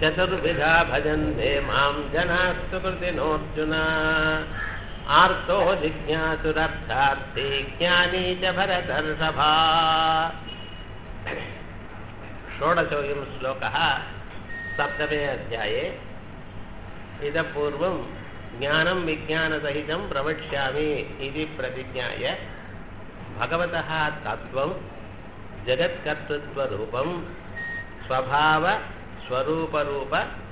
चतुर्विधा भजन्ते मां जनाः सुकृतिनोऽर्जुन आर्तो जिज्ञासुरर्थार्थी ज्ञानी च भरतर्षभा षोडशोऽयं श्लोकः सप्तमे अध्याये इतः पूर्वं ज्ञानं विज्ञानसहितं प्रवक्ष्यामि इति प्रतिज्ञाय भगवतः तत्त्वं जगत्कर्तृत्वरूपं स्वभाव स्वरूपरूप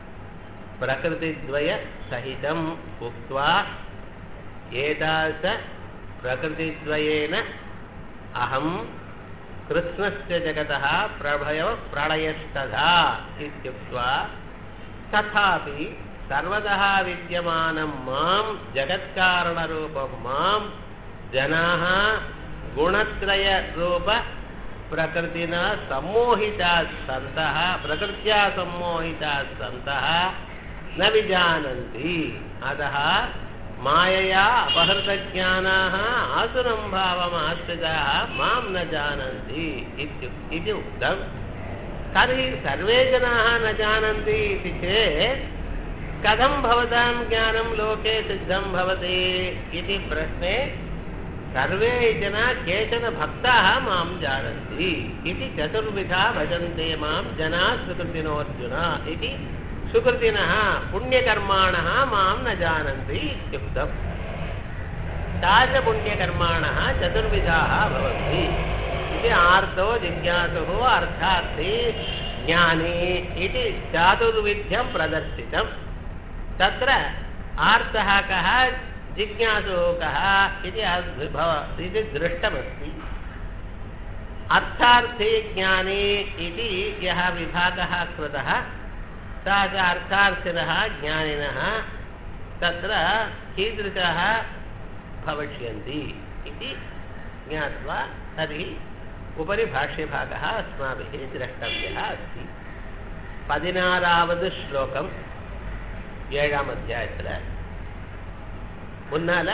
प्रकृतिद्वयसहितम् उक्त्वा एतादृश प्रकृतिद्वयेन अहं कृष्णस्य जगतः प्रभयो प्रलयस्तथा इत्युक्त्वा तथापि सर्वतः विद्यमानं मां जगत्कारणरूपं मां जनाः गुणत्रयरूप प्रकृतिना सम्मोहिताः सन्तः प्रकृत्या सम्मोहिताः सन्तः न विजानन्ति अतः मायया अपहृतज्ञानाः आसुरं भावमाश्रिताः मां न जानन्ति इत्युक् इति उक्तम् तर्हि सर्वे जनाः न जानन्ति इति चेत् कथं भवतां ज्ञानं लोके सिद्धं भवति इति प्रश्ने सर्वे जनाः केचन भक्ताः मां जानन्ति इति चतुर्विधा भजन्ते मां जनाः सुकृतिनोऽर्जुन इति सुकृतिनः पुण्यकर्माणः मां न जानन्ति इत्युक्तम् तादृशपुण्यकर्माणः चतुर्विधाः भवन्ति इति आर्तो जिज्ञासुः अर्थार्थी ज्ञानी इति चातुर्विध्यं प्रदर्शितं तत्र आर्तः कः जिज्ञासुः कः इति इति दृष्टमस्ति अर्थार्थी ज्ञानी इति यः विभागः कृतः सः च अर्थार्थिनः ज्ञानिनः तत्र कीदृशः भविष्यन्ति इति ज्ञात्वा तर्हि उपरि भाष्यभागः अस्माभिः द्रष्टव्यः अस्ति பதினாறாவது ஸ்லோகம் ஏழாம் அத்தியாயத்தில் முன்னால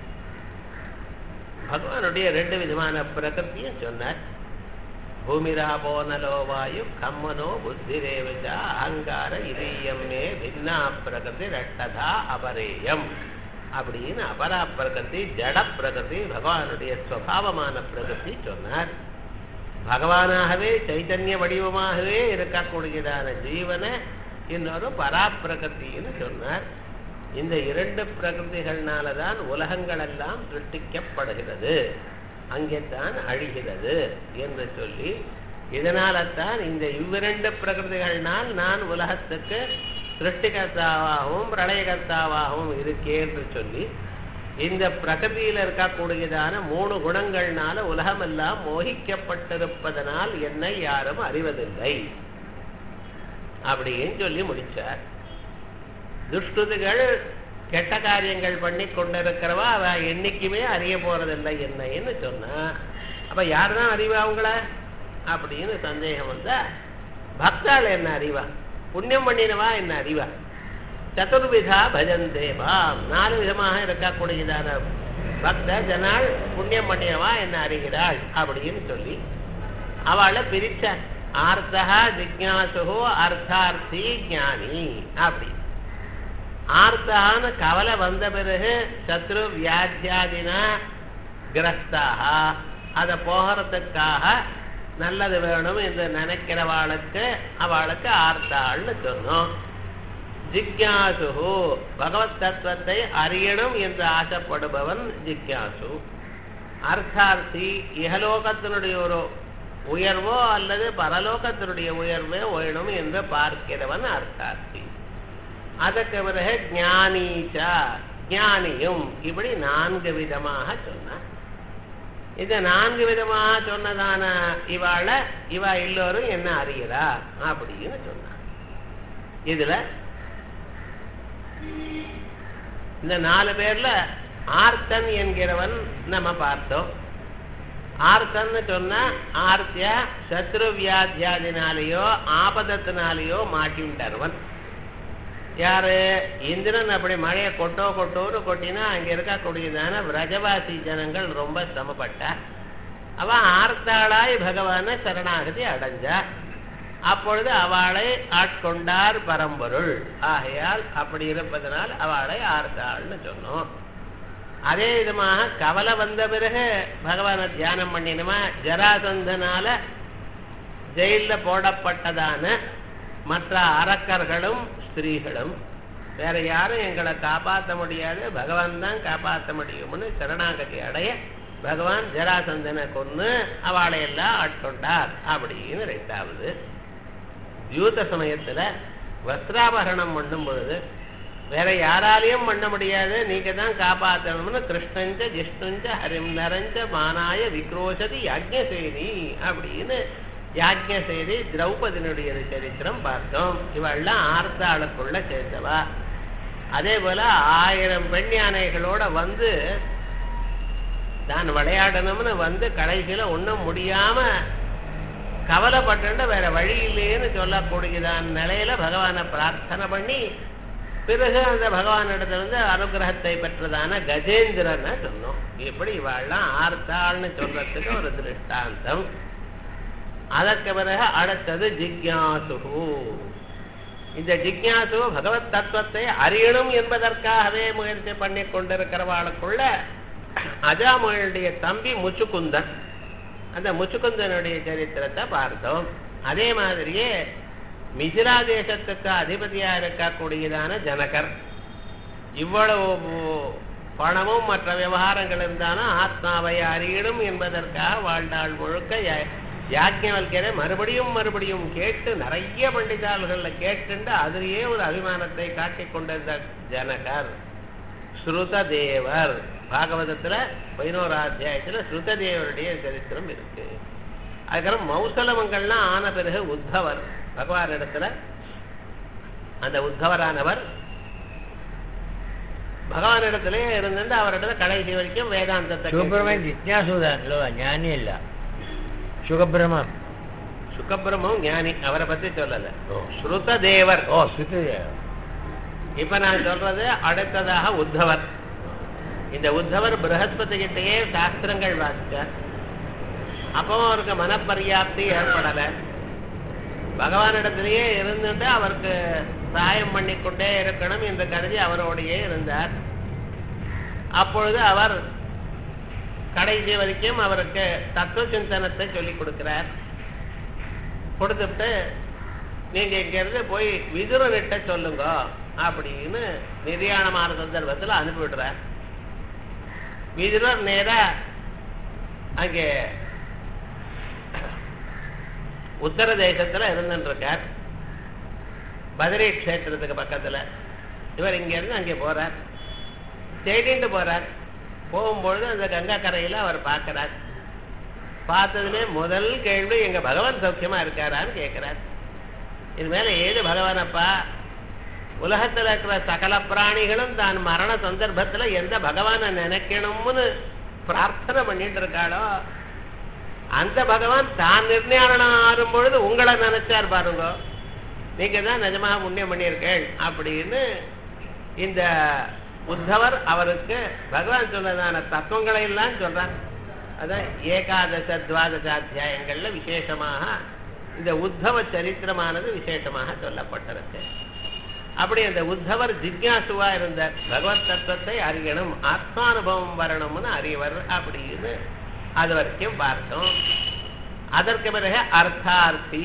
பகவானுடைய ரெண்டு விதமான பிரகிருத்தியும் சொன்னார் பூமிராபோ நலோ வாயு கம்மனோ புத்திரேவச்சா அகங்கார இதயமே பின்னா பிரகிருதி ரட்டதா அபரேயம் அப்படின்னு அபரா பிரகிருதி ஜட பிரகிருதி பகவானுடைய ஸ்வபாவமான பிரகிருதி சொன்னார் பகவானாகவே சைத்தன்ய வடிவமாகவே இருக்கக்கூடியதான ஜீவனை இன்னொரு பராப்பிரகத்தின்னு சொன்னார் இந்த இரண்டு பிரகிருதிகள்னால தான் உலகங்கள் எல்லாம் சிருஷ்டிக்கப்படுகிறது அங்கே தான் அழிகிறது என்று சொல்லி இதனால தான் இந்த இவ்விரண்டு பிரகிருதிகள்னால் நான் உலகத்துக்கு சிருஷ்டிகர்த்தாவாகவும் பிரளயகர்த்தாவாகவும் இருக்கேன் என்று சொல்லி இந்த பிரகதியில் இருக்கக்கூடியதான மூணு குணங்கள்னால உலகமெல்லாம் மோகிக்கப்பட்டிருப்பதனால் என்னை யாரும் அறிவதில்லை அப்படின்னு சொல்லி முடிச்சார் துஷ்டுதுகள் கெட்ட காரியங்கள் பண்ணி கொண்டிருக்கிறவா அவ என்னைக்குமே அறிய போறதில்லை என்னன்னு சொன்னா அப்ப யார் தான் அறிவா அவங்கள அப்படின்னு சந்தேகம் வந்தா பக்தாள் என்ன அறிவா புண்ணியம் பண்ணினவா என்ன அறிவா சதுர்விதா பஜந்தேவா நாலு விதமாக இருக்கக்கூடியதான பக்த ஜனால் புண்ணியம் பண்ணினவா என்ன அறிகிறாள் அப்படின்னு சொல்லி அவளை பிரிச்சார் ஆர்த்தா ஜிக்யாசு அர்த்தார்த்தி ஞானி அப்படி ஆர்த்தான்னு கவலை வந்த பிறகு சத்ரு வியாத்தியாதினா கிரஸ்தாக அதை போகிறதுக்காக நல்லது வேணும் என்று நினைக்கிறவாளுக்கு அவளுக்கு ஆர்த்தாள்னு சொன்னோம் ஜிக்யாசு பகவத் தத்துவத்தை அறியணும் என்று ஆசைப்படுபவன் ஜிக்யாசு அர்த்தார்த்தி இகலோகத்தினுடைய ஒரு உயர்வோ அல்லது பரலோகத்தினுடைய உயர்வே வேணும் என்று பார்க்கிறவன் அர்த்தார்த்தி அதற்கு பிறகு ஞானீச்சா ஞானியும் இப்படி நான்கு விதமாக சொன்னார் இந்த நான்கு விதமாக சொன்னதான இவாள இவ எல்லோரும் என்ன அறிகிறா அப்படின்னு சொன்னார் இதுல இந்த நாலு பேர்ல ஆர்த்தன் என்கிறவன் நம்ம பார்த்தோம் ஆர்த்தன்னு சொன்னா ஆர்த்தியா சத்ரு வியாத்தியாதினாலேயோ ஆபதத்தினாலேயோ மாட்டிவிட்டார்வன் யாரு இந்திரன் அப்படி மழையை கொட்டோ கொட்டோன்னு கொட்டினா அங்க இருக்கக்கூடியதான விரஜவாசி ஜனங்கள் ரொம்ப சிரமப்பட்டா அவன் ஆர்த்தாளாய் பகவான சரணாகதி அடைஞ்சா அப்பொழுது அவளை ஆட்கொண்டார் பரம்பொருள் ஆகையால் அப்படி இருப்பதனால் அவளை ஆர்த்தாள்னு சொன்னோம் அதே விதமாக கவலை வந்த பிறகு பகவானை தியானம் பண்ணினோமா ஜராசந்தனால ஜெயில போடப்பட்டதான மற்ற அரக்கர்களும் ஸ்திரீகளும் வேற யாரும் எங்களை காப்பாற்ற முடியாது பகவான் தான் காப்பாற்ற முடியும்னு சரணாகதி அடைய பகவான் ஜராசந்தனை கொன்னு அவளை எல்லாம் ஆட்கொண்டார் அப்படின்னு ரெண்டாவது யூத சமயத்துல வஸ்திராபரணம் பண்ணும் பொழுது வேற யாராலையும் பண்ண முடியாது நீங்க தான் காப்பாற்றணும்னு கிருஷ்ணஞ்ச ஜிஷ்ணுஞ்ச ஹரிம் நரஞ்ச மானாய விக்ரோஷதி யாஜ்யசேனி அப்படின்னு யாஜ்யசேனி திரௌபதியினுடைய சரித்திரம் பார்த்தோம் இவெல்லாம் ஆர்த்தாளுக்குள்ள சேர்ந்தவா அதே போல ஆயிரம் பெண் யானைகளோட வந்து தான் விளையாடணும்னு வந்து கடைசியில ஒண்ணும் முடியாம கவலைப்பட்டு வேற வழி இல்லையேன்னு சொல்லக்கூடியதான் நிலையில பகவானை பிரார்த்தனை பண்ணி பிறகு அந்த பகவான் இடத்துல அனுகிரகத்தை பெற்றதான கஜேந்திரனை சொன்னோம் இப்படி இவாள்லாம் ஆர்த்தாள்னு சொல்றதுக்கு ஒரு திருஷ்டாந்தம் அதற்கு பிறகு அடுத்தது ஜிக்யாசு இந்த ஜிக்யாசு பகவத் தத்துவத்தை அறியணும் என்பதற்காகவே முயற்சி பண்ணி கொண்டிருக்கிறவாளுக்குள்ள அஜாமுடைய தம்பி முச்சுக்குந்தன் அந்த முச்சுக்குந்தனுடைய சரித்திரத்தை பார்த்தோம் அதே மாதிரியே மிசிரா தேசத்துக்கு அதிபதியா இருக்கக்கூடியதான ஜனகர் இவ்வளவு பணமும் மற்ற விவகாரங்கள் இருந்தாலும் ஆத்மாவை அறியணும் என்பதற்காக வாழ்நாள் முழுக்க யாக்கியவல்கரை மறுபடியும் மறுபடியும் கேட்டு நிறைய பண்டிதாள்கள்ல கேட்டுண்டு அதிலேயே ஒரு அபிமானத்தை காட்டிக் கொண்டிருந்த ஜனகர் ஸ்ருததேவர் பாகவதத்துல பதினோரு அத்தியாயத்துல ஸ்ருததேவருடைய சரித்திரம் இருக்கு அதுக்கப்புறம் மௌசலமங்கள்லாம் ஆன பிறகு உத்தவர் பகவான் இடத்துல அந்த உத்தவரானவர் பகவான் இடத்துல இருந்துட்டு அவரிடத்துல கடைசி வரைக்கும் வேதாந்தத்தை சுப்பிரமணியன் ஜிஜ்ஞாசுதான்லோ ஞானி இல்ல சுகபிரமம் சுகபிரமும் ஞானி அவரை பத்தி சொல்லல ஓ. ஸ்ருத தேவர் ஓ சுத்து இப்ப நான் சொல்றது அடுத்ததாக உத்தவர் இந்த உத்தவர் பிரகஸ்பதி கிட்டேயே சாஸ்திரங்கள் வாசிச்சார் அப்போ அவருக்கு மனப்பரியாப்தி ஏற்படல பகவானிடத்திலேயே இருந்துட்டு அவருக்கு சாயம் பண்ணிக்கொண்டே இருக்கணும் என்று கருதி அவரோடையே இருந்தார் அப்பொழுது அவர் கடைசி வரைக்கும் அவருக்கு தத்துவ சிந்தனத்தை சொல்லிக் கொடுக்கிறார் கொடுத்துட்டு நீங்க இங்க இருந்து போய் விதுரனிட்ட சொல்லுங்க அப்படின்னு நிர்யாணமான சந்தர்ப்பத்தில் அனுப்பிவிடுறார் விதுரர் நேரா அங்கே உத்தர தேசத்துல இருந்துட்டு இருக்கார் பதரி கஷேத்திரத்துக்கு பக்கத்துல இவர் இங்க இருந்து அங்கே போறார் தேடிட்டு போறார் போகும்பொழுது அந்த கங்கா கரையில அவர் பார்க்கிறார் பார்த்ததுலே முதல் கேள்வி எங்க பகவான் சௌக்கியமா இருக்காரான்னு கேட்கிறார் இது மேல ஏது பகவானப்பா உலகத்துல இருக்கிற சகல பிராணிகளும் தான் மரண சந்தர்ப்பத்துல எந்த பகவானை நினைக்கணும்னு பிரார்த்தனை பண்ணிட்டு இருக்காளோ அந்த பகவான் தான் நிர்ணயம் ஆறும் பொழுது உங்களை நினைச்சார் பாருங்க நீங்க தான் நிஜமாக புண்ணியம் பண்ணியிருக்கேள் அப்படின்னு இந்த உத்தவர் அவருக்கு பகவான் சொன்னதான தத்துவங்களை எல்லாம் சொல்றார் அதான் ஏகாதச துவாதச அத்தியாயங்கள்ல விசேஷமாக இந்த உத்தவ சரித்திரமானது விசேஷமாக சொல்லப்பட்டிருக்கு அப்படி அந்த உத்தவர் ஜிக்யாசுவா இருந்த பகவத் தத்துவத்தை அறியணும் ஆத்மானுபவம் வரணும்னு அறியவர் அப்படின்னு அது வரைக்கும் பார்த்தோம் அதற்கு பிறகு அர்த்தார்த்தி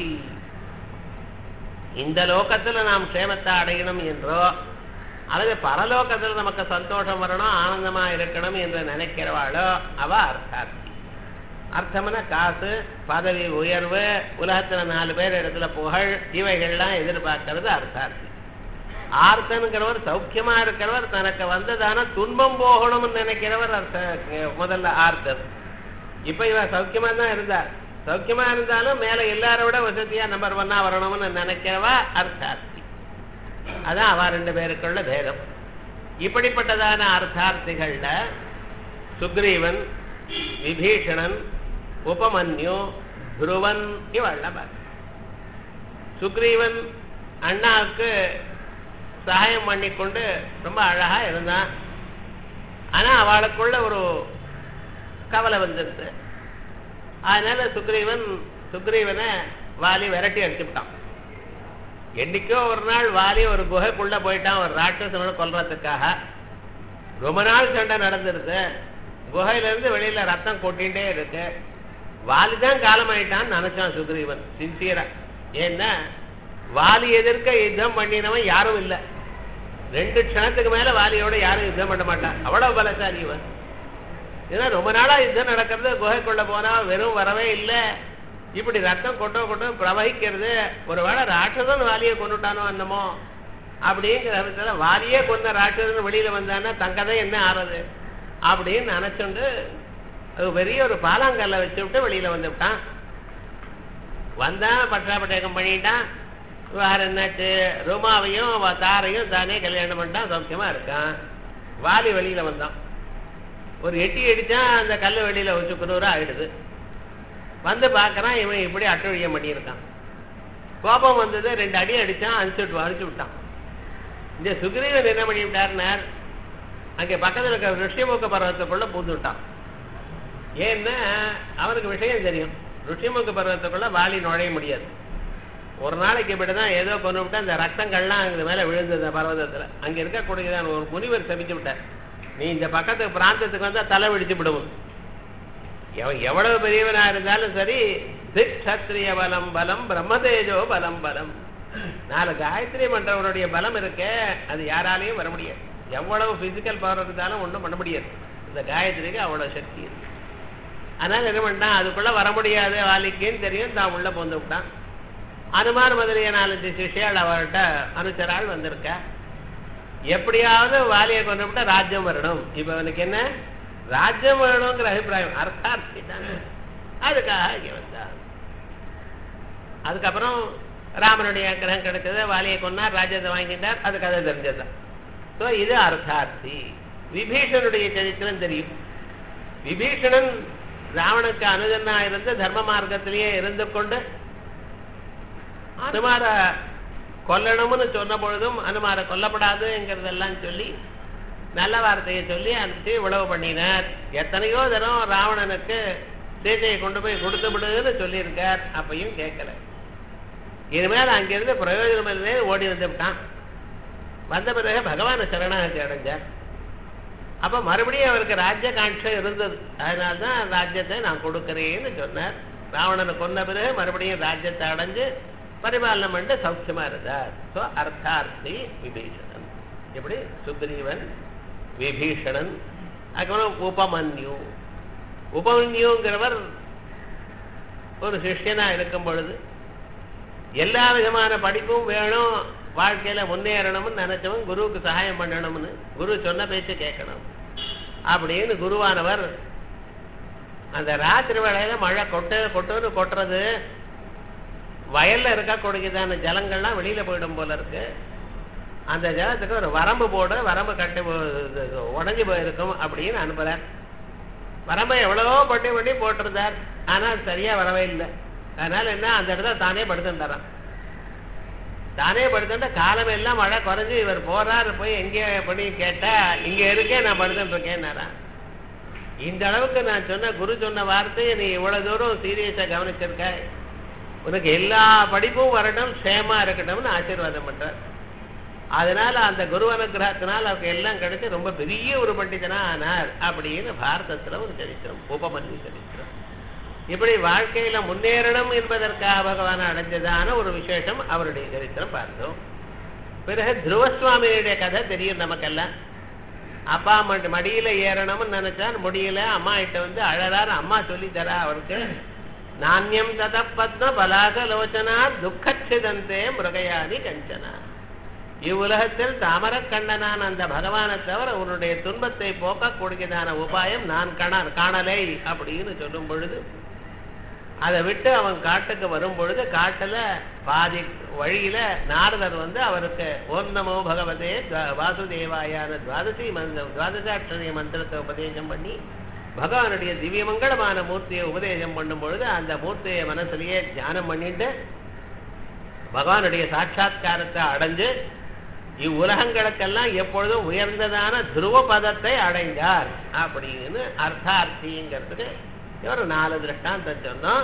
இந்த லோகத்துல நாம் க்ஷேமத்தை அடையணும் என்றோ அல்லது பரலோகத்துல நமக்கு சந்தோஷம் வரணும் ஆனந்தமா இருக்கணும் என்று நினைக்கிறவாளோ அவ அர்த்தார்த்தி அர்த்தம்னா காசு பதவி உயர்வு உலகத்துல நாலு பேர் இடத்துல புகழ் இவைகள்லாம் எதிர்பார்க்கறது அர்த்தார்த்தி ஆர்த்தனுங்கிறவர் சௌக்கியமா இருக்கிறவர் தனக்கு வந்ததான துன்பம் போகணும்னு நினைக்கிறவர் அர்த்த முதல்ல ஆர்த்தர் இப்ப இவ சௌக்கியமா தான் இருந்தார் சௌக்கியமா இருந்தாலும் மேல எல்லாரை விட வசதியா நம்பர் ஒன்னா வரணும்னு நினைக்கிறவா அர்த்தார்த்தி அதான் அவ ரெண்டு பேருக்குள்ள பேதம் இப்படிப்பட்டதான அர்த்தார்த்திகள்ல சுக்ரீவன் விபீஷணன் உபமன்யு துருவன் இவள்லாம் பாரு சுக்ரீவன் அண்ணாவுக்கு சகாயம் பண்ணிக்கொண்டு ரொம்ப அழகா இருந்தான் ஆனா அவளுக்குள்ள ஒரு கவலை வந்துருது அதனால சுக்ரீவன் சுக்ரீவனை வாலி விரட்டி அடிச்சுட்டான் என்னைக்கோ ஒரு நாள் வாலி ஒரு குகைக்குள்ள போயிட்டான் ஒரு ராட்சசனோட கொல்றதுக்காக ரொம்ப நாள் சண்டை நடந்துருது குகையில இருந்து வெளியில ரத்தம் கொட்டிகிட்டே இருக்கு வாலி தான் காலமாயிட்டான்னு நினைச்சான் சுக்ரீவன் சின்சியரா ஏன்னா வாலி எதிர்க்க யுத்தம் பண்ணினவன் யாரும் இல்லை ரெண்டு க்ஷணத்துக்கு மேல வாலியோட யாரும் யுத்தம் பண்ண மாட்டான் அவ்வளவு பலசாலி இவன் ஏன்னா ரொம்ப நாளா யுத்தம் நடக்கிறது குகைக்குள்ள போனா வெறும் வரவே இல்லை இப்படி ரத்தம் கொட்டோ கொட்டோ பிரவகிக்கிறது ஒருவேளை ராட்சசன் வாலியை கொண்டுட்டானோ என்னமோ அப்படிங்கிற அர்த்தத்துல வாலியே கொண்ட ராட்சசன் வெளியில வந்தான்னா தங்கதை என்ன ஆறது அப்படின்னு நினைச்சுண்டு அது பெரிய ஒரு பாலாங்கல்ல வச்சு விட்டு வெளியில வந்து விட்டான் வந்தான் பட்டாபட்டேகம் பண்ணிட்டான் வேற என்னாச்சு ருமாவையும் அவ தாரையும் தானே கல்யாணம் பண்ணிட்டான் சௌக்கியமா இருக்கான் வாலி வெளியில வந்தான் ஒரு எட்டி அடிச்சான் அந்த கல்லு வெளியில வச்சு குனூரா ஆயிடுது வந்து பார்க்கறான் இவன் இப்படி அட்டொழிய பண்ணியிருக்கான் கோபம் வந்தது ரெண்டு அடி அடிச்சான் அழிச்சுட்டு அழிச்சு விட்டான் இந்த சுக்ரீவன் என்ன பண்ணி விட்டாருனார் அங்கே பக்கத்துல இருக்கிற ரிஷிமுக பர்வத்துக்குள்ள பூந்து விட்டான் ஏன்னா அவனுக்கு விஷயம் தெரியும் ருஷிமுக பர்வத்துக்குள்ள வாலி நுழைய முடியாது ஒரு நாளைக்கு இப்படிதான் ஏதோ கொண்டு விட்டு அந்த ரத்தங்கள்லாம் அங்க மேல விழுந்தது அந்த பர்வதத்துல அங்க இருக்கக்கூடியதான் ஒரு முனிவர் சபிச்சு விட்டார் நீ இந்த பக்கத்துக்கு பிராந்தத்துக்கு வந்தா தலை வெடிச்சு விடுவோம் எவன் எவ்வளவு பெரியவனா இருந்தாலும் சரி திக் சத்திரிய பலம் பலம் பிரம்மதேஜோ பலம் பலம் நாலு காயத்ரி பண்றவனுடைய பலம் இருக்கே அது யாராலையும் வர முடியாது எவ்வளவு பிசிக்கல் பவர் இருந்தாலும் ஒன்றும் பண்ண முடியாது இந்த காயத்ரிக்கு அவ்வளவு சக்தி இருக்கு அதனால என்ன பண்ணிட்டான் அதுக்குள்ள வர முடியாது வாலிக்குன்னு தெரியும் தான் உள்ள போந்து விட்டான் அனுமார் முதலிய நாலஞ்சு சிஷியாள் அவர்கிட்ட அனுச்சராள் வந்திருக்கா எப்படியாவது வாலியை கொண்டு விட்டா ராஜ்யம் வரணும் இப்ப அவனுக்கு என்ன ராஜ்யம் வேணுங்கிற அபிப்பிராயம் அர்த்தார்த்தி தானே அதுக்காக இங்க வந்தா அதுக்கப்புறம் ராமனுடைய கிரகம் கிடைச்சது வாலியை கொண்டார் ராஜ்யத்தை வாங்கிட்டார் அது கதை தெரிஞ்சதுதான் ஸோ இது அர்த்தார்த்தி விபீஷனுடைய சரித்திரம் தெரியும் விபீஷணன் ராவனுக்கு அனுஜனா இருந்து தர்ம மார்க்கத்திலேயே இருந்து கொண்டு அனுமார கொல்லணும்னு சொன்ன பொழுதும் அனுமார கொல்லப்படாதுங்கிறதெல்லாம் சொல்லி நல்ல வார்த்தையை சொல்லி அனுப்பிச்சு உழவு பண்ணினார் எத்தனையோ தரம் ராவணனுக்கு சீதையை கொண்டு போய் கொடுத்து விடுன்னு சொல்லியிருக்கார் அப்பையும் கேட்கல இனிமேல் அங்கிருந்து பிரயோஜனம் இல்லையே ஓடி வந்து விட்டான் வந்த பிறகு பகவான சரணாகதி அடைஞ்சார் அப்ப மறுபடியும் அவருக்கு ராஜ்ய காட்சம் இருந்தது அதனால தான் ராஜ்யத்தை நான் கொடுக்கிறேன்னு சொன்னார் ராவணனை கொன்ன பிறகு மறுபடியும் ராஜ்யத்தை அடைஞ்சு பரிபாலனம் பண்ணிட்டு சௌக்கியமா இருந்தார் ஸோ அர்த்தார்த்தி விபீஷணன் எப்படி சுக்ரீவன் விபீஷணன் அதுக்கப்புறம் உபமன்யு உபமன்யுங்கிறவர் ஒரு சிஷ்யனா இருக்கும் பொழுது எல்லா விதமான படிப்பும் வேணும் வாழ்க்கையில முன்னேறணும்னு நினைச்சவன் குருவுக்கு சகாயம் பண்ணணும்னு குரு சொன்ன பேச்சு கேட்கணும் அப்படின்னு குருவானவர் அந்த ராத்திரி வேளையில மழை கொட்டு கொட்டுன்னு கொட்டுறது வயல்ல இருக்கக்கூடியதான ஜலங்கள்லாம் வெளியில போயிடும் போல இருக்கு அந்த ஜலத்துக்கு ஒரு வரம்பு போடு வரம்பு கட்டி உடஞ்சி போயிருக்கும் அப்படின்னு அனுப்புறார் வரம்பை எவ்வளவோ பண்ணி பண்ணி போட்டிருந்தார் ஆனால் சரியா வரவே இல்லை அதனால என்ன அந்த இடத்துல தானே படுத்துட்டாரான் தானே படுத்துட்டா காலம் எல்லாம் மழை குறைஞ்சு இவர் போறாரு போய் எங்கே பண்ணி கேட்டா இங்க இருக்கேன் நான் படுத்துட்டு இருக்கேன்னாரா இந்த அளவுக்கு நான் சொன்ன குரு சொன்ன வார்த்தையை நீ இவ்வளவு தூரம் சீரியஸா கவனிச்சிருக்க உனக்கு எல்லா படிப்பும் வரட்டும் சேமா இருக்கட்டும்னு ஆசீர்வாதம் பண்றார் அதனால அந்த குரு அனுகிரகத்தினால் அவருக்கு எல்லாம் கிடைச்சு ரொம்ப பெரிய ஒரு பண்டிதனா ஆனார் அப்படின்னு பாரதத்துல ஒரு சரித்திரம் உபமன்யு சரித்திரம் இப்படி வாழ்க்கையில முன்னேறணும் என்பதற்காக பகவான் அடைஞ்சதான ஒரு விசேஷம் அவருடைய சரித்திரம் பார்த்தோம் பிறகு துருவசுவாமியுடைய கதை தெரியும் நமக்கெல்லாம் அப்பா மடி மடியில ஏறணும்னு நினைச்சான் முடியல அம்மா கிட்ட வந்து அழறாரு அம்மா சொல்லி தரா அவருக்கு நானியம் தத பத்ம பலாக லோச்சனா துக்கச்சிதந்தே மிருகயாதி கஞ்சனா இவ்வுலகத்தில் தாமரக்கண்ணனான் அந்த பகவானை தவிர உன்னுடைய துன்பத்தை போக்கக்கூடியதான உபாயம் நான் காண காணலை அப்படின்னு சொல்லும் பொழுது அதை விட்டு அவன் காட்டுக்கு வரும் பொழுது காட்டுல பாதி வழியில நாரதர் வந்து அவருக்கு ஓம் நமோ பகவதே துவா- வாசுதேவாயான துவாதசி மந்திர துவாதசாட்சரிய மந்திரத்தை உபதேசம் பண்ணி பகவானுடைய திவ்யமங்களமான மூர்த்தியை உபதேசம் பண்ணும் பொழுது அந்த மூர்த்தியை மனசுலயே தியானம் பண்ணிட்டு பகவானுடைய சாட்சா்காரத்தை அடைஞ்சு இவ்வுலகங்களுக்கெல்லாம் எப்பொழுதும் உயர்ந்ததான துருவ பதத்தை அடைந்தார் அப்படின்னு அர்த்தார்த்திங்கிறதுக்கு ஒரு நாலு திருஷ்டாந்தம் சொன்னோம்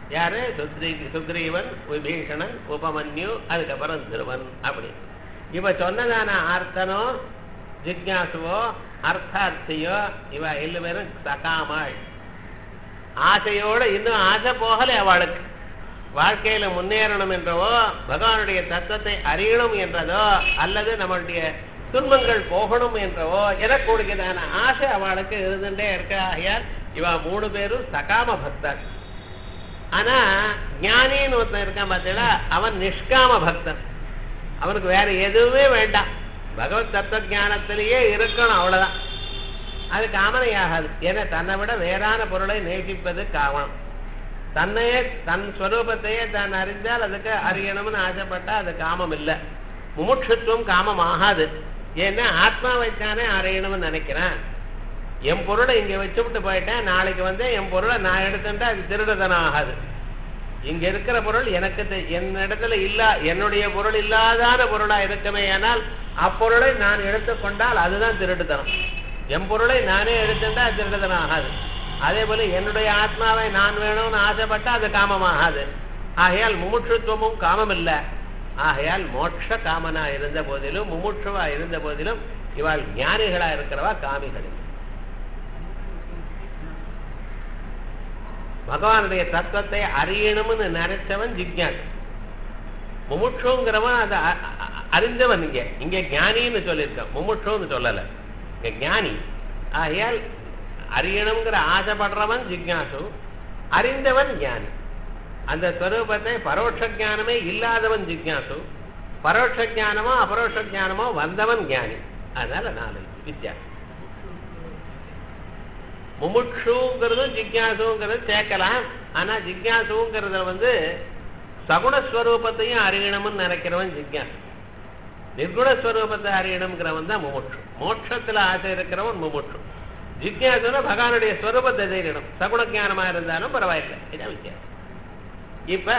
யாரு சுக்ரீ சுக்ரீவன் விபீஷணன் உபமன்யு அதுக்கப்புறம் திருவன் அப்படி இவ சொன்னதான ஆர்த்தனோ ஜிக்யாசுவோ அர்த்தார்த்தியோ இவ எல்லு பேரும் சகாமாள் ஆசையோட இன்னும் ஆசை போகல அவளுக்கு வாழ்க்கையில முன்னேறணும் என்றவோ பகவானுடைய தத்துவத்தை அறியணும் என்றதோ அல்லது நம்மளுடைய துன்பங்கள் போகணும் என்றவோ எனக்கூடியதான ஆசை அவளுக்கு இருந்துட்டே இருக்க ஆகையால் இவ மூணு பேரும் சகாம பக்தர் ஆனா ஞானின்னு ஒருத்தன் இருக்கான் பார்த்தீங்களா அவன் நிஷ்காம பக்தன் அவனுக்கு வேற எதுவுமே வேண்டாம் பகவத் தத்துவ ஞானத்திலேயே இருக்கணும் அவ்வளவுதான் அது காமனையாகாது ஏன்னா தன்னை விட வேறான பொருளை நேசிப்பது காமம் தன்னையே தன் ஸ்வரூபத்தையே தான் அறிந்தால் அதுக்கு அறியணும்னு ஆசைப்பட்டா அது காமம் இல்லை முமுட்சுத்துவம் காமம் ஆகாது ஏன்னா ஆத்மாவைத்தானே அறியணும்னு நினைக்கிறேன் என் பொருளை இங்க வச்சுவிட்டு போயிட்டேன் நாளைக்கு வந்து என் பொருளை நான் எடுத்துட்டா அது திருடுதனம் ஆகாது இங்க இருக்கிற பொருள் எனக்கு தெ- என்னிடத்துல இல்ல என்னுடைய பொருள் இல்லாதான பொருளா இருக்குமே ஆனால் அப்பொருளை நான் எடுத்துக்கொண்டால் அதுதான் திருடுதனம் என் பொருளை நானே எடுத்துட்டா அது திருடுதனம் ஆகாது அதே போல என்னுடைய ஆத்மாவை நான் வேணும்னு ஆசைப்பட்டா அது காமமாகாது ஆகையால் முமுட்சுத்துவமும் காமம் இல்ல ஆகையால் மோட்ச காமனா இருந்த போதிலும் முமுட்சுவா இருந்த போதிலும் இவாள் ஞானிகளா இருக்கிறவா காமிகள் பகவானுடைய தத்துவத்தை அறியணும்னு நினைச்சவன் ஜிக்ஞாசு முமுட்சுங்கிறவன் அதை அ- அ- அறிந்தவன் இங்க இங்க ஞானின்னு சொல்லியிருக்கான் முமுட்சுன்னு சொல்லல இங்க ஞானி ஆகையால் அறியணுங்கிற ஆசைப்படுறவன் ஜிக்ஞாசு அறிந்தவன் ஞானி அந்த ஸ்வரூபத்தை பரோட்ச ஞானமே இல்லாதவன் ஜிக்ஞாசு பரோட்ச ஞானமோ அபரோட்ச ஞானமோ வந்தவன் ஞானி அதனால நாலு வித்தியாசம் முமுட்சுங்கிறதும் ஜிக்யாசுங்கிறது சேர்க்கலாம் ஆனா ஜிக்யாசுங்கிறத வந்து சகுணஸ்வரூபத்தையும் அறியணும்னு நினைக்கிறவன் ஜிக்யாசு நிர்குணஸ்வரூபத்தை அறியணுங்கிறவன் தான் முமுட்சு மோட்சத்துல ஆசை இருக்கிறவன் முமுட்சு ஜிக்யாசுனா பகவானுடைய ஸ்வரூபத்தை தெரியணும் சகுண ஞானமா இருந்தாலும் பரவாயில்லை இதான் வித்தியாசம் இப்ப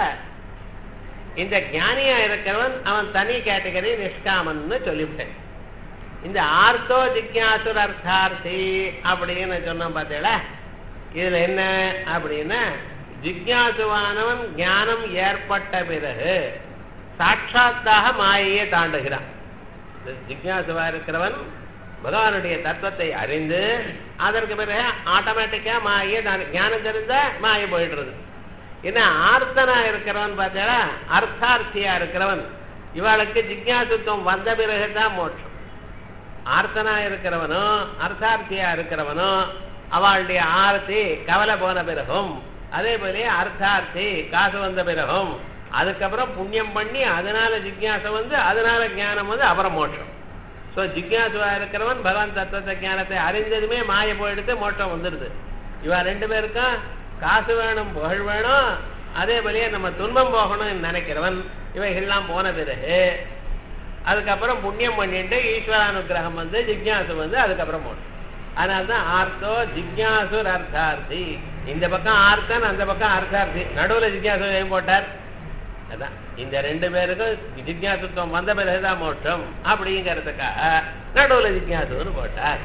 இந்த ஞானியா இருக்கிறவன் அவன் தனி கேட்டகரி நிஷ்காமன்னு சொல்லிவிட்டேன் இந்த ஆர்த்தோ ஜிக்யாசுர் அர்த்தார்த்தி அப்படின்னு சொன்னோம் பார்த்தீங்களா இதுல என்ன அப்படின்னா ஜிக்யாசுவானவன் ஞானம் ஏற்பட்ட பிறகு சாட்சாத்தாக மாயையே தாண்டுகிறான் இந்த ஜிக்யாசுவா இருக்கிறவன் பகவானுடைய தத்துவத்தை அறிந்து அதற்கு பிறகு ஆட்டோமேட்டிக்கா மாயை தான் ஞானம் தெரிந்தா மாயை போயிடுறது என்ன ஆர்த்தனா இருக்கிறவன் பார்த்தீங்களா அர்த்தார்த்தியா இருக்கிறவன் இவளுக்கு ஜிக்யாசுத்துவம் வந்த பிறகுதான் மோட்சம் ஆர்த்தனா இருக்கிறவனும் அர்த்தார்த்தியா இருக்கிறவனும் அவளுடைய ஆர்த்தி கவலை போன பிறகும் அதே போல அர்த்தார்த்தி காசு வந்த பிறகும் அதுக்கப்புறம் புண்ணியம் பண்ணி அதனால ஜிக்யாசம் வந்து அதனால ஞானம் வந்து அப்புறம் மோட்சம் ஸோ ஜிக்யாசுவா இருக்கிறவன் பகவான் தத்துவத்தை ஞானத்தை அறிந்ததுமே மாய போயிடுத்து மோட்சம் வந்துடுது இவ ரெண்டு பேருக்கும் காசு வேணும் புகழ் வேணும் அதே போலயே நம்ம துன்பம் போகணும்னு நினைக்கிறவன் இவைகள்லாம் போன பிறகு அதுக்கப்புறம் புண்ணியம் பண்ணிட்டு ஈஸ்வரானுகிரகம் வந்து ஜிக்யாசு வந்து அதுக்கப்புறம் போகணும் அதனால தான் ஆர்த்தோ ஜிக்யாசுர் அர்த்தார்த்தி இந்த பக்கம் ஆர்த்தன் அந்த பக்கம் அர்த்தார்த்தி நடுவுல ஜிக்யாசு ஏன் போட்டார் அதான் இந்த ரெண்டு பேருக்கும் ஜிக்யாசுத்துவம் வந்த பிறகுதான் மோட்சம் அப்படிங்கிறதுக்காக நடுவுல ஜிக்யாசுன்னு போட்டார்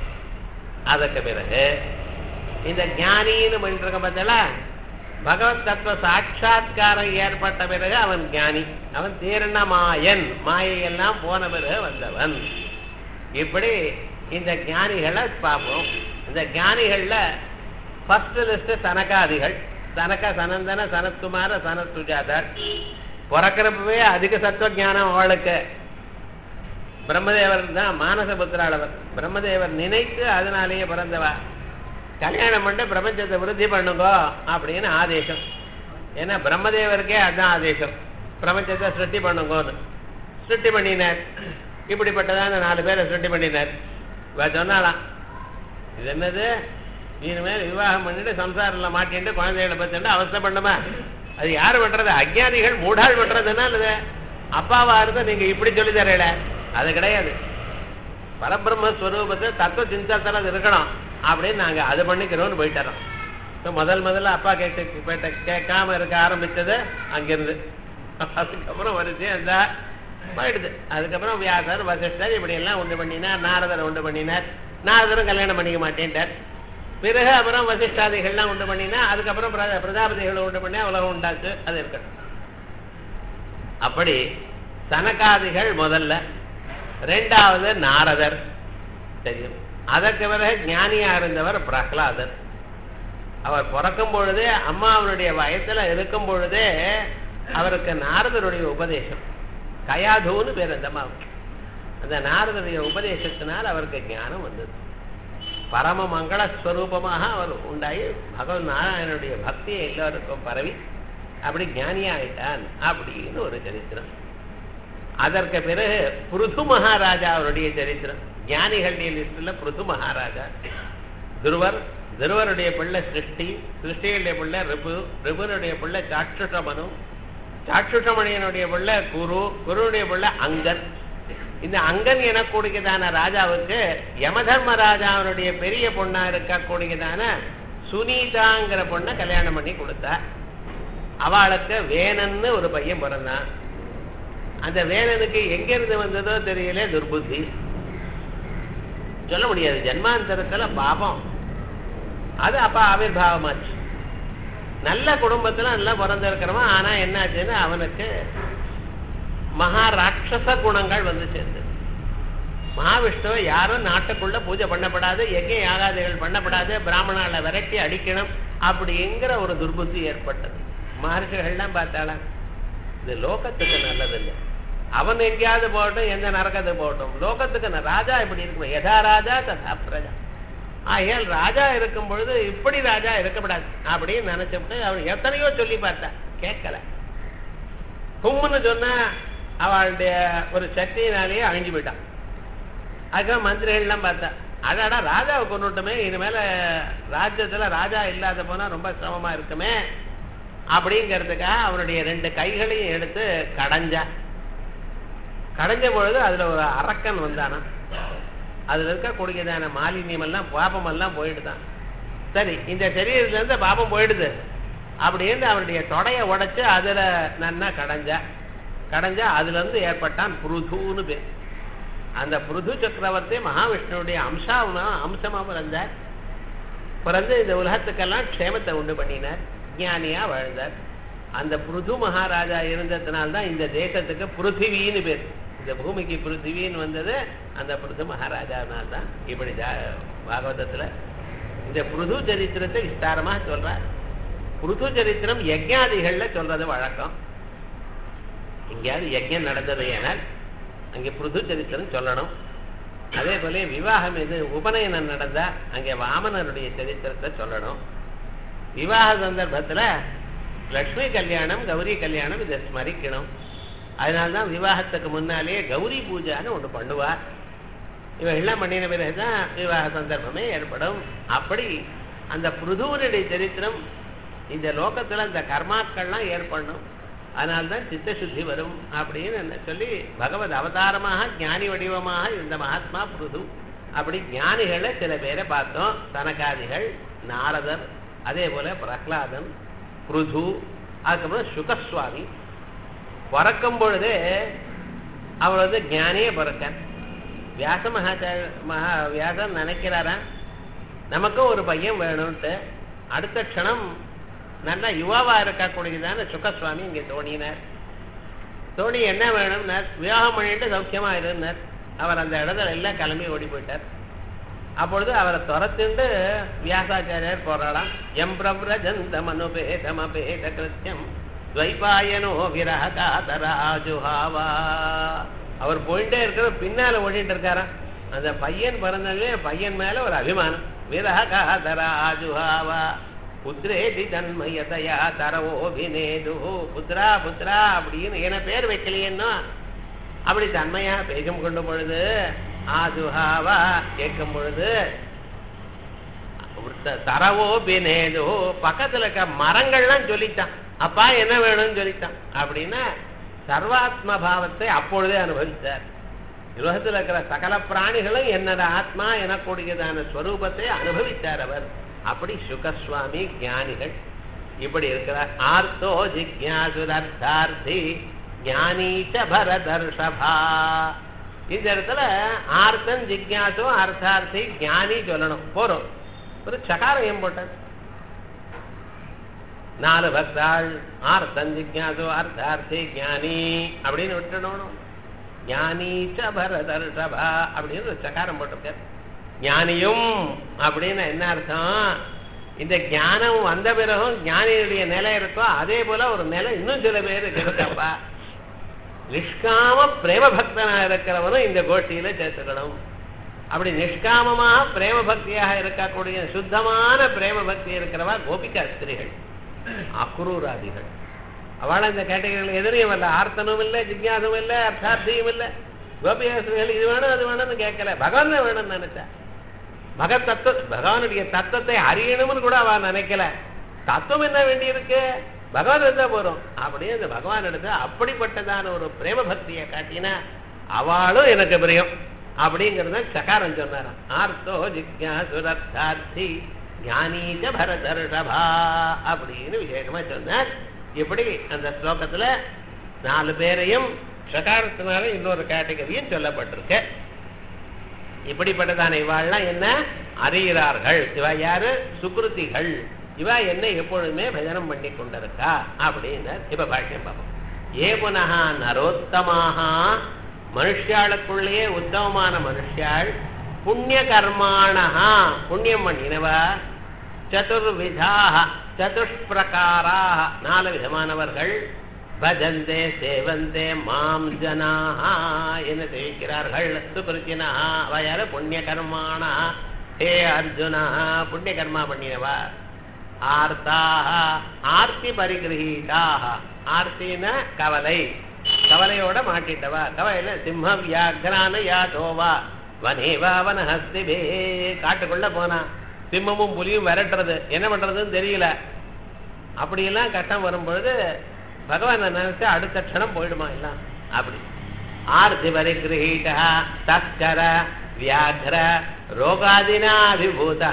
அதற்கு பிறகு இந்த ஞானின்னு பண்ணிருக்க பார்த்தல பகவத் தத்துவ சாட்சா்காரம் ஏற்பட்ட பிறகு அவன் ஞானி அவன் தீர்ண மாயன் மாயையெல்லாம் போன பிறகு வந்தவன் இப்படி இந்த ஞானிகளை பார்ப்போம் இந்த ஞானிகள்ல ஃபர்ஸ்ட் லிஸ்ட் சனகாதிகள் சனக சனந்தன சனத்குமார சனத் சுஜாதர் பிறக்கிறப்பவே அதிக சத்துவ ஞானம் அவளுக்கு பிரம்மதேவர் தான் மானச புத்திராளவர் பிரம்மதேவர் நினைத்து அதனாலேயே பிறந்தவா கல்யாணம் பண்ணிட்டு பிரபஞ்சத்தை விருத்தி பண்ணுங்க அப்படின்னு ஆதேசம் ஏன்னா பிரம்மதேவருக்கே அதுதான் ஆதேசம் பிரபஞ்சத்தை சிருஷ்டி பண்ணுங்கன்னு சிருஷ்டி பண்ணினார் இப்படிப்பட்டதான நாலு பேரை சிருஷ்டி பண்ணினார் இவ சொன்னாலாம் இது என்னது இனிமேல் விவாகம் பண்ணிட்டு சம்சாரில் மாட்டிட்டு குழந்தைகளை பத்துட்டு அவஸ்தை பண்ணுமா அது யாரு பண்றது அஜ்ஞானிகள் மூடாள் பண்றதுன்னா இது அப்பாவா இருந்தா நீங்க இப்படி சொல்லி தரல அது கிடையாது பரபிரம்ம ஸ்வரூபத்தை தத்துவ சிந்தத்தில் அது இருக்கணும் அப்படின்னு நாங்க அது பண்ணிக்கிறோம்னு போயிட்டுறோம் ஸோ முதல் முதல்ல அப்பா கேட்டு கேட்ட கேட்காம இருக்க ஆரம்பிச்சது அங்கிருந்து அதுக்கப்புறம் வரிசையா இருந்தா போயிடுது அதுக்கப்புறம் வியாசர் வசிஷ்டர் இப்படி எல்லாம் உண்டு பண்ணினார் நாரதர் உண்டு பண்ணினார் நாரதரும் கல்யாணம் பண்ணிக்க மாட்டேன்ட்டார் பிறகு அப்புறம் வசிஷ்டாதிகள்லாம் உண்டு பண்ணினா அதுக்கப்புறம் பிரஜா- பிரஜாபதிகளை உண்டு பண்ணி உலகம் உண்டாச்சு அது இருக்கட்டும் அப்படி சனகாதிகள் முதல்ல ரெண்டாவது நாரதர் தெரியும் அதற்கு பிறகு ஞானியா இருந்தவர் பிரகலாதர் அவர் பிறக்கும் பொழுதே அம்மா அவருடைய வயசுல இருக்கும் பொழுதே அவருக்கு நாரதருடைய உபதேசம் கயாதுன்னு பேர் அந்த அம்மாவுக்கு அந்த நாரதருடைய உபதேசத்தினால் அவருக்கு ஞானம் வந்தது பரம மங்கள ஸ்வரூபமாக அவர் உண்டாகி பகவத் நாராயணனுடைய பக்தியை எல்லோருக்கும் பரவி அப்படி ஞானியா ஆயிட்டான் அப்படின்னு ஒரு சரித்திரம் அதற்கு பிறகு பிருது மகாராஜா அவருடைய சரித்திரம் ஞானிகளுடைய லிஸ்ட்ல பிருது மகாராஜா துருவர் துருவருடைய பிள்ளை சிருஷ்டி சிருஷ்டியுடைய பிள்ளை ரிபு ரிபுனுடைய பிள்ளை சாட்சுஷமனு சாட்சுஷமணியனுடைய பிள்ளை குரு குருவுடைய பிள்ளை அங்கன் இந்த அங்கன் எனக்கூடியதான ராஜாவுக்கு யமதர்ம ராஜாவினுடைய பெரிய பொண்ணா இருக்கக்கூடியதான சுனீதாங்கிற பொண்ணை கல்யாணம் பண்ணி கொடுத்தா அவளுக்கு வேணன்னு ஒரு பையன் பிறந்தான் அந்த வேலனுக்கு எங்க இருந்து வந்ததோ தெரியல துர்புத்தி சொல்ல முடியாது ஜென்மாந்தரத்துல பாபம் அது அப்ப ஆவிர்வாவமாச்சு நல்ல குடும்பத்துல நல்லா பிறந்திருக்கிறவன் ஆனா என்னாச்சுன்னா அவனுக்கு மகா ராட்சச குணங்கள் வந்து சேர்ந்தது மகாவிஷ்ணுவை யாரும் நாட்டுக்குள்ள பூஜை பண்ணப்படாது எங்கே யாகாதிகள் பண்ணப்படாது பிராமணால விரட்டி அடிக்கணும் அப்படிங்கிற ஒரு துர்புத்தி ஏற்பட்டது மகர்ஷிகள்லாம் பார்த்தாலாம் இது லோகத்துக்கு நல்லதில்லை அவன் எங்கேயாவது போகட்டும் எந்த நரக்கத்துக்கு போகட்டும் லோகத்துக்கு ந- ராஜா இப்படி இருக்கணும் யதா ராஜா ததா பிரஜா ஆகையால் ராஜா இருக்கும் பொழுது இப்படி ராஜா இருக்கப்படாது அப்படின்னு நினைச்சுட்டு அவன் எத்தனையோ சொல்லி பார்த்தா கேட்கல கும்முன்னு சொன்னா அவளுடைய ஒரு சக்தியினாலேயே அழிஞ்சு போயிட்டான் அதுக்காக மந்திரிகள்லாம் பார்த்தா அடாடா ராஜாவை கொண்டுட்டோமே இனிமேல ராஜ்யத்துல ராஜா இல்லாத போனா ரொம்ப சிரமமா இருக்குமே அப்படிங்கிறதுக்காக அவனுடைய ரெண்டு கைகளையும் எடுத்து கடைஞ்சா கடைஞ்ச பொழுது அதுல ஒரு அரக்கன் வந்தானா அதுல இருக்கக்கூடியதான மாலின்யம் எல்லாம் பாபம் எல்லாம் போயிடுதான் சரி இந்த சரீரத்துல இருந்து பாபம் போயிடுது அப்படின்னு அவனுடைய தொடைய உடைச்சு அதுல நன்னா கடைஞ்சா கடைஞ்சா அதுல இருந்து ஏற்பட்டான் புருதுன்னு பேர் அந்த புருது சக்கரவர்த்தி மகாவிஷ்ணுடைய அம்சாவனா அம்சமா பிறந்தார் பிறந்து இந்த உலகத்துக்கெல்லாம் க்ஷேமத்தை உண்டு பண்ணினார் ஞானியா வாழ்ந்தார் அந்த புருது மகாராஜா இருந்ததுனால்தான் இந்த தேசத்துக்கு பிருத்திவின்னு பேர் இந்த பூமிக்கு பிருத்திவின்னு வந்தது அந்த புருது மகாராஜாவினால் தான் இப்படி ஜா- பாகவதத்துல இந்த புருது சரித்திரத்தை விஸ்தாரமா சொல்றார் புருது சரித்திரம் யஜ்ஞாதிகள்ல சொல்றது வழக்கம் எங்கேயாவது யஜ்ஞம் நடந்தது ஏனால் அங்கே புருது சரித்திரம் சொல்லணும் அதே போல விவாகம் இது உபநயனம் நடந்தா அங்கே வாமனருடைய சரித்திரத்தை சொல்லணும் விவாக சந்தர்ப்பத்துல லக்ஷ்மி கல்யாணம் கௌரி கல்யாணம் இதை ஸ்மரிக்கணும் அதனால்தான் விவாகத்துக்கு முன்னாலேயே கௌரி பூஜைன்னு ஒன்று பண்ணுவார் இவைகள்லாம் பண்ணின பிறகுதான் விவாக சந்தர்ப்பமே ஏற்படும் அப்படி அந்த புருதுவனுடைய சரித்திரம் இந்த லோகத்துல அந்த கர்மாக்கள்லாம் ஏற்படணும் அதனால்தான் சித்த சுத்தி வரும் அப்படின்னு என்ன சொல்லி பகவத் அவதாரமாக ஞானி வடிவமாக இந்த மகாத்மா புருது அப்படி ஞானிகளை சில பேரை பார்த்தோம் சனகாதிகள் நாரதர் அதே போல பிரகலாதன் புருது அதுக்கப்புறம் சுகஸ்வாமி பிறக்கும் பொழுதே அவர் வந்து ஞானியே பிறக்க வியாச மகாச்சார மகா வியாசன் நினைக்கிறாரா நமக்கும் ஒரு பையன் வேணும்ட்டு அடுத்த க்ஷணம் நல்ல யுவாவா இருக்கக்கூடியதான சுகஸ்வாமி இங்கே தோணினார் தோணி என்ன வேணும்னார் விவாகம் பண்ணிட்டு சௌக்கியமா இருந்தார் அவர் அந்த இடத்துல எல்லாம் கிளம்பி ஓடி போயிட்டார் அப்பொழுது அவரை துரத்துண்டு வியாசாச்சாரியர் போராடாம் எம் பிரவ்ரஜந்தம் அனுபேதமபேத கிருத்தியம் துவைபாயனோ விரகாதராஜுஹாவா அவர் போயிட்டே இருக்கிற பின்னால ஓடிட்டு இருக்காராம் அந்த பையன் பிறந்ததுலே பையன் மேல ஒரு அபிமானம் விரகாதராஜுஹாவா புத்திரேதி தன்மயதயா தரவோபினேது புத்ரா புத்ரா அப்படின்னு என பேர் வைக்கலையேன்னா அப்படி தன்மையா பேசும் கொண்டு பொழுது ஆதுஹாவா கேட்கும் பொழுது தரவோ பினேதோ பக்கத்துல இருக்க மரங்கள்லாம் சொல்லிட்டான் அப்பா என்ன வேணும்னு சொல்லிட்டான் அப்படின்னா சர்வாத்ம பாவத்தை அப்பொழுதே அனுபவித்தார் உலகத்தில் இருக்கிற சகல பிராணிகளும் என்னோட ஆத்மா எனக்கூடியதான ஸ்வரூபத்தை அனுபவித்தார் அவர் அப்படி சுகஸ்வாமி ஞானிகள் இப்படி இருக்கிறார் ஆர்த்தோ ஜிக்யாசுரர்த்தார்த்தி ஞானீச்ச பரதர்ஷபா இந்த இடத்துல ஆர்த்தன் ஜிக்யாசு அர்த்தார்த்தி ஞானி சொல்லணும் போறோம் ஒரு சகாரம் ஏன் போட்டார் நாலு பக்தாள் ஆர்த்தம் ஜிக்யாசு அர்த்தார்த்தி ஞானி அப்படின்னு விட்டுடணும் ஞானி ச பரதர்ஷபா அப்படின்னு ஒரு சகாரம் போட்டிருக்கார் ஞானியும் அப்படின்னு என்ன அர்த்தம் இந்த ஞானம் வந்த பிறகும் ஞானியுடைய நிலை இருக்கோ அதே போல ஒரு நிலை இன்னும் சில பேர் இருக்கப்பா நிஷ்காம பிரேம பக்தனா இருக்கிறவனும் இந்த கோஷ்டியில சேர்த்துக்கணும் அப்படி நிஷ்காமமாக பிரேம பக்தியாக இருக்கக்கூடிய சுத்தமான பிரேம பக்தி இருக்கிறவா கோபிகா ஸ்திரீகள் அக்ரூராதிகள் அவளை இந்த கேட்டகரியில் எதிரையும் இல்லை ஆர்த்தனும் இல்லை ஜிக்யாசும் இல்லை அர்த்தார்த்தியும் இல்லை கோபிகா ஸ்திரீகள் இது வேணும் அது வேணும்னு கேட்கல பகவான் தான் வேணும்னு நினைச்சா பகத் தத்துவ பகவானுடைய தத்துவத்தை அறியணும்னு கூட அவ நினைக்கல தத்துவம் என்ன வேண்டியிருக்கு பகவான் இருந்தா போறோம் அப்படியே அந்த பகவான் எடுத்து அப்படிப்பட்டதான ஒரு பிரேம பக்தியை காட்டினா அவளும் எனக்கு பிரியம் அப்படிங்கிறத சகாரம் சொன்னாராம் ஆர்த்தோ ஜிக்யாசுரர்த்தார்த்தி ஞானீச்ச பரதர்ஷபா அப்படின்னு விசேஷமா சொன்னார் இப்படி அந்த ஸ்லோகத்துல நாலு பேரையும் சகாரத்தினால இன்னொரு கேட்டகரியும் சொல்லப்பட்டிருக்கு இப்படிப்பட்டதான இவாள்லாம் என்ன அறிகிறார்கள் இவ யாரு சுக்ருதிகள் இவ என்ன எப்பொழுதுமே பஜனம் பண்ணி கொண்டிருக்கா அப்படின்னு இப்ப பாஷ்யம் பார்ப்போம் ஏ புனக நரோத்தமாக மனுஷாளுக்குள்ளேயே உத்தமமான மனுஷாள் புண்ணிய கர்மாணா புண்ணியம் பண்ணினவா சதுர்விதாக சதுஷ்பிரகாராக நாலு விதமானவர்கள் பஜந்தே சேவந்தே மாம் ஜனாக என்ன சேவிக்கிறார்கள் சுகிருத்தினா அவ யாரு புண்ணிய கர்மாணா ஹே அர்ஜுனா புண்ணிய கர்மா பண்ணினவா ஆர்த்தாக ஆர்த்தி பரிகிரகீதாக ஆர்த்தின கவலை கவலையோட மாட்டிட்டவா கவலையில சிம்ம வியாகரான யாதோவா வனேவா வனஹஸ்திபே காட்டுக்குள்ள போனா சிம்மமும் புலியும் விரட்டுறது என்ன பண்றதுன்னு தெரியல அப்படியெல்லாம் கட்டம் வரும்பொழுது பகவான் நினைச்சு அடுத்த க்ஷணம் போயிடுமா எல்லாம் அப்படி ஆர்த்தி பரிகிரகீட்டா தஸ்கர வியாகர ரோகாதினா அபிபூதா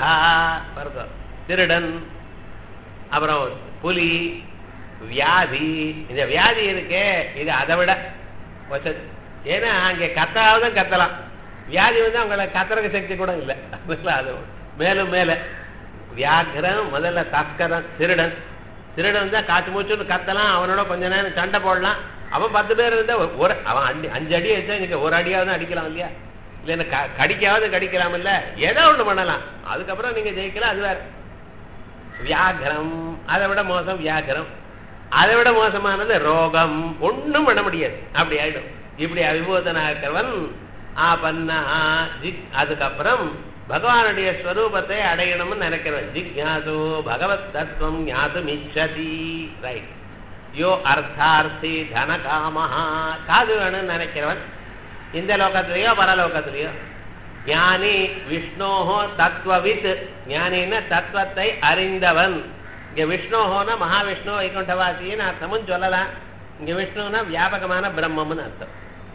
திருடன் அப்புறம் புலி வியாதி இந்த வியாதி இருக்கே இது அதை விட வசதி ஏன்னா அங்கே கத்தாவது கத்தலாம் வியாதி வந்து அவங்கள கத்துறக்கு சக்தி கூட இல்லை அது மேலும் மேல வியாகரம் முதல்ல தஸ்கரம் திருடன் திருடன் தான் காத்து மூச்சுன்னு கத்தலாம் அவனோட கொஞ்ச நேரம் சண்டை போடலாம் அவன் பத்து பேர் இருந்தா ஒரு அவன் அடி அஞ்சு அடி எடுத்தா இன்னைக்கு ஒரு அடியாவது அடிக்கலாம் இல்லையா இல்லைன்னா க கடிக்காவது கடிக்கலாம் இல்ல ஏதோ ஒண்ணு பண்ணலாம் அதுக்கப்புறம் நீங்க ஜெயிக்கலாம் அது வேற வியாகரம் அதை விட மோசம் வியாகரம் அதை விட மோசமானது ரோகம் ஒண்ணும் பண்ண முடியாது அப்படி ஆயிடும் இப்படி அவிபூதனா இருக்கிறவன் ஆபன்னா ஜிக் அதுக்கப்புறம் பகவானுடைய ஸ்வரூபத்தை அடையணும்னு நினைக்கிறவன் ஜிக்யாசு பகவத் தத்துவம் ஞாதும் இச்சதி ரைட் யோ அர்த்தார்த்தி தனகாமஹா காது வேணும்னு நினைக்கிறவன் இந்த லோகத்திலேயோ பரலோகத்திலேயோ ஞானி விஷ்ணோஹோ தத்துவவித் ஞானின்னா தத்துவத்தை அறிந்தவன் இங்க விஷ்ணோஹோனா மகாவிஷ்ணு வைகுண்டவாசின்னு அர்த்தமும் சொல்லலாம் இங்க விஷ்ணுனா வியாபகமான பிரம்மம்னு அர்த்தம்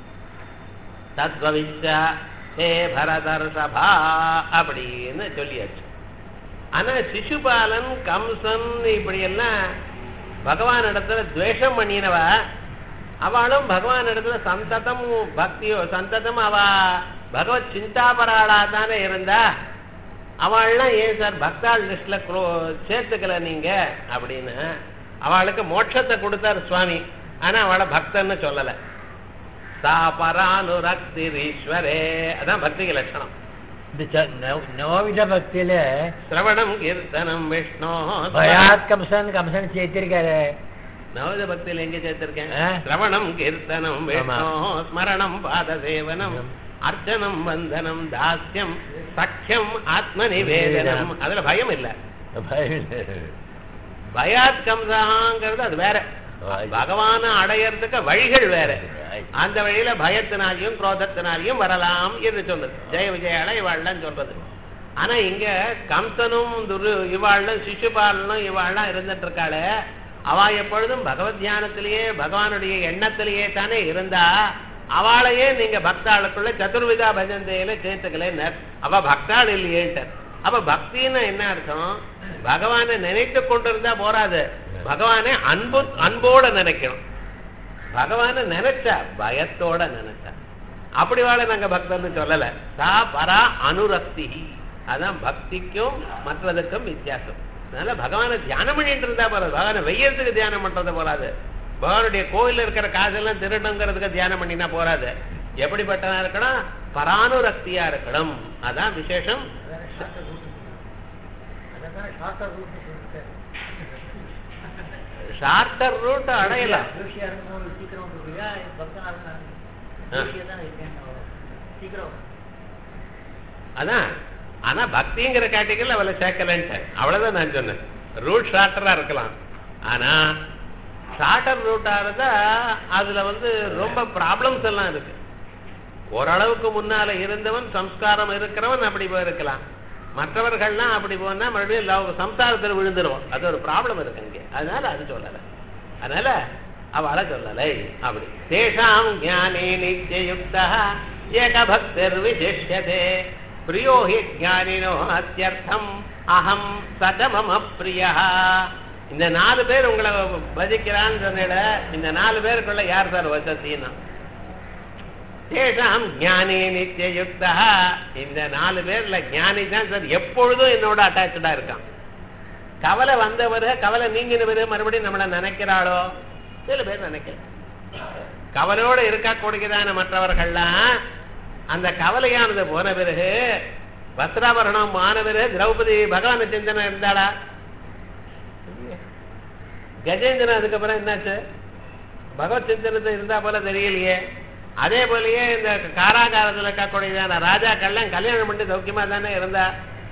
தத்வவிச்ச ஹே பரதர்ஷபா அப்படின்னு சொல்லியாச்சு ஆனா சிசுபாலன் கம்சன் இப்படி எல்லாம் பகவான் இடத்துல துவேஷம் பண்ணினவா அவளும் பகவான் இடத்துல சந்ததம் பக்தியோ சந்ததம் அவ பகவத் சிந்தாபராளா தானே இருந்தா அவள்லாம் ஏன் சார் பக்தாள் லிஸ்ட்ல சேர்த்துக்கல நீங்க அப்படின்னு அவளுக்கு மோட்சத்தை கொடுத்தார் சுவாமி ஆனா அவளை பக்தன்னு சொல்லல சா பரானுரக்தி ஈஸ்வரே அதான் பக்திக்கு லட்சணம் இந்த ச- நவ- நவவித பக்தியில சிரவணம் கீர்த்தனம் விஷ்ணு பயாத் கம்சன் கம்சன் சேர்த்திருக்காரு நவத பக்தியில எங்க சேர்த்திருக்கேன் ஆ? சிரவணம் கீர்த்தனம் விஷ்ணு ஆமா. ஸ்மரணம் பாதசேவனம் ஆம். அர்ச்சனம் வந்தனம் தாஸ்யம் சக்கியம் ஆத்ம நிவேதனம் அதுல பயம் இல்ல பயாத் கம்சாங்கிறது அது வேற பகவான அடையறதுக்கு வழிகள் வேற அந்த வழியில பயத்தினாலையும் குரோதத்தினாலையும் வரலாம் என்று சொல்லுது ஜெய விஜயால இவாள்லாம் சொல்றது ஆனா இங்க கம்சனும் துரு இவாளும் சிசுபாலனும் இவாள்லாம் இருந்துட்டு இருக்காளே அவ எப்பொழுதும் பகவத் தியானத்திலேயே பகவானுடைய எண்ணத்திலேயே தானே இருந்தா அவளையே நீங்க பக்தாளுக்குள்ள சதுர்விதா பஜந்தையில சேர்த்துக்கல அவ பக்தாள் இல்லையேன்ட்டார் அப்ப பக்தின்னு என்ன அர்த்தம் பகவானை நினைத்து கொண்டிருந்தா போராது பகவானை அன்பு அன்போட நினைக்கணும் பகவானை நினைச்சா பயத்தோட நினைச்சா அப்படி வாழ நாங்க பக்தர்னு சொல்லல சா பரா அனுரக்தி அதான் பக்திக்கும் மற்றதுக்கும் வித்தியாசம் அதனால பகவானை தியானம் பண்ணிட்டு இருந்தா போறாது பகவானை வெய்யறதுக்கு தியானம் பண்றது போறாது பகவானுடைய கோயில்ல இருக்கிற காசெல்லாம் திருடங்கிறதுக்கு தியானம் பண்ணினா போறாது எப்படிப்பட்டதா இருக்கணும் பரானுரக்தியா இருக்கணும் அதான் விசேஷம் ஷார்ட்டர் ரூட் அடையலாம் அதான் ஆனா பக்திங்கிற கேட்டகரியில் அவளை சேர்க்கலன்ட்டு அவ்வளவுதான் நான் சொன்னேன் ரூட் ஷார்ட்டரா இருக்கலாம் ஆனா ஷார்ட்டர் ரூட்டா இருந்தா அதுல வந்து ரொம்ப ப்ராப்ளம்ஸ் எல்லாம் இருக்கு ஓரளவுக்கு முன்னால இருந்தவன் சம்ஸ்காரம் இருக்கிறவன் அப்படி போயிருக்கலாம் மற்றவர்கள்லாம் அப்படி போனா மறுபடியும் லவ் சம்சாரத்தில் விழுந்துருவோம் அது ஒரு ப்ராப்ளம் இருக்கு இங்கே அதனால அது சொல்லலை அதனால அவளை சொல்லலை அப்படி தேஷாம் ஞானே நித்தியுக்தா ஏக பக்தர் விசிஷ்யதே பிரியோ ஹி ஞானினோ அத்தியர்த்தம் அகம் சதமம பிரியா இந்த நாலு பேர் உங்களை பஜிக்கிறான்னு சொன்னிட இந்த நாலு பேருக்குள்ள யார் சார் வசத்தின்னா தேசாம் ஞானி நித்தியுக்தா இந்த நாலு பேர்ல ஞானி தான் சார் எப்பொழுதும் என்னோட அட்டாச்சா இருக்கான் கவலை வந்தவர் கவலை நீங்கினவர் மறுபடியும் நம்மளை நினைக்கிறாளோ சில பேர் நினைக்கல கவலையோட இருக்கா கொடுக்கிறான மற்றவர்கள்லாம் அந்த கவலையானது போன பிறகு வஸ்திராபரணம் ஆன பிறகு திரௌபதி பகவான சிந்தனை இருந்தாளா கஜேந்திரன் அதுக்கப்புறம் என்னாச்சு பகவத் சிந்தனத்தை இருந்தா போல தெரியலையே அதே போலயே இந்த காராகாரத்தில் இருக்கக்கூடியதான ராஜாக்கள்லாம் கல்யாணம் பண்ணி சௌக்கியமா தானே இருந்தா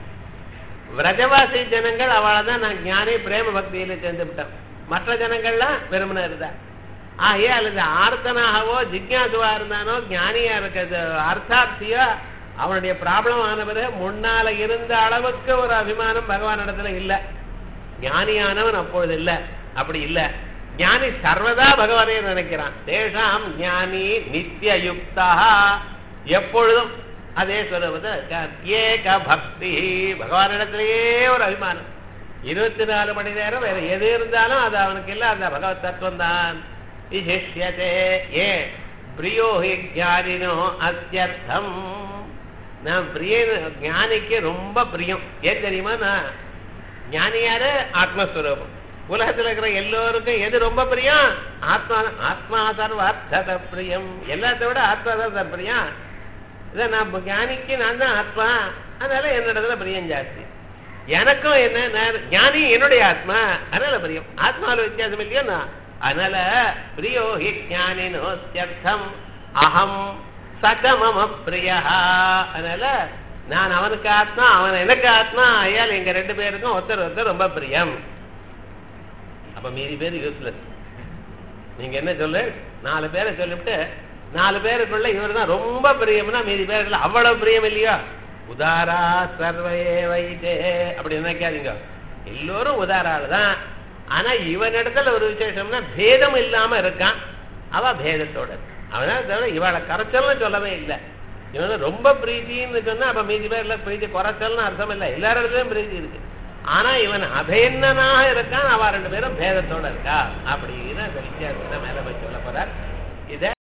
விரஜவாசி ஜனங்கள் அவளை தான் நான் ஞானி பிரேம பக்தியில சேர்ந்து விட்டேன் மற்ற ஜனங்கள்லாம் வெறுமனை இருந்தா ஆகையால் இந்த ஆர்த்தனாகவோ ஜிக்யாசுவா இருந்தானோ ஞானியா இருக்கிறது அர்த்தார்த்தியோ அவனுடைய ப்ராப்ளம் ஆன பிறகு முன்னால இருந்த அளவுக்கு ஒரு அபிமானம் பகவான் இடத்துல இல்ல ஞானியானவன் அப்பொழுது இல்ல அப்படி இல்ல ஞானி சர்வதா பகவானே நினைக்கிறான் தேஷாம் ஞானி நித்தியயுக்தா எப்பொழுதும் அதே சொல்லுவது ஏக பக்தி பகவானிடத்திலேயே ஒரு அபிமானம் இருபத்தி நாலு மணி நேரம் வேற எது இருந்தாலும் அது அவனுக்கு இல்ல அந்த பகவத் தத்துவம் தான் விசிஷ்யதே ஏ பிரியோ ஹி ஞானினோ அத்தியர்த்தம் நான் பிரிய ஞானிக்கு ரொம்ப பிரியம் ஏன் தெரியுமா நான் ஞானியாரு ஆத்மஸ்வரூபம் உலகத்துல இருக்கிற எல்லோருக்கும் எது ரொம்ப பிரியம் ஆத்மா ஆத்மா சர்வார்த்த பிரியம் எல்லாத்த விட ஆத்மா தான் சார் பிரியம் இதை நான் ஞானிக்கு நான் தான் ஆத்மா அதனால என்னிடத்துல பிரியம் ஜாஸ்தி எனக்கும் என்ன நான் ஞானி என்னுடைய ஆத்மா அதனால பிரியம் ஆத்மாவில் வித்தியாசம் இல்லையோ நான் அதனால பிரியோ ஹி ஞானினோத்தியர்த்தம் அகம் சகமம பிரியா அதனால நான் அவனுக்கு ஆத்மா அவன் எனக்கு ஆத்மா ஐயால் எங்க ரெண்டு பேருக்கும் ஒருத்தர் ஒருத்தர் ரொம்ப பிரியம் அப்ப மீதி பேர் யூஸ்லெஸ் நீங்க என்ன சொல்லு நாலு பேரை சொல்லிவிட்டு நாலு பேருக்குள்ள இவர் தான் ரொம்ப பிரியம்னா மீதி பேருக்குள்ள அவ்வளவு பிரியம் இல்லையா உதாரா சர்வே வைத்தே அப்படி நினைக்காதீங்க எல்லோரும் உதாராள் தான் ஆனா இவனிடத்துல ஒரு விசேஷம்னா பேதம் இல்லாம இருக்கான் அவ பேதத்தோட அவனால தவிர இவளை கரைச்சல்னு சொல்லவே இல்லை இவன் ரொம்ப பிரீத்தின்னு சொன்னா அப்ப மீதி பேர்ல பிரீத்தி குறைச்சல்னு அர்த்தம் இல்லை எல்லாரிடத்துலயும் பிரீத்தி இருக்கு ஆனா இவன் அபயன்னனாக இருக்கான் அவ ரெண்டு பேரும் பேதத்தோட இருக்கா அப்படின்னு அந்த வித்தியாசத்தை மேல போய் சொல்ல போறார் இத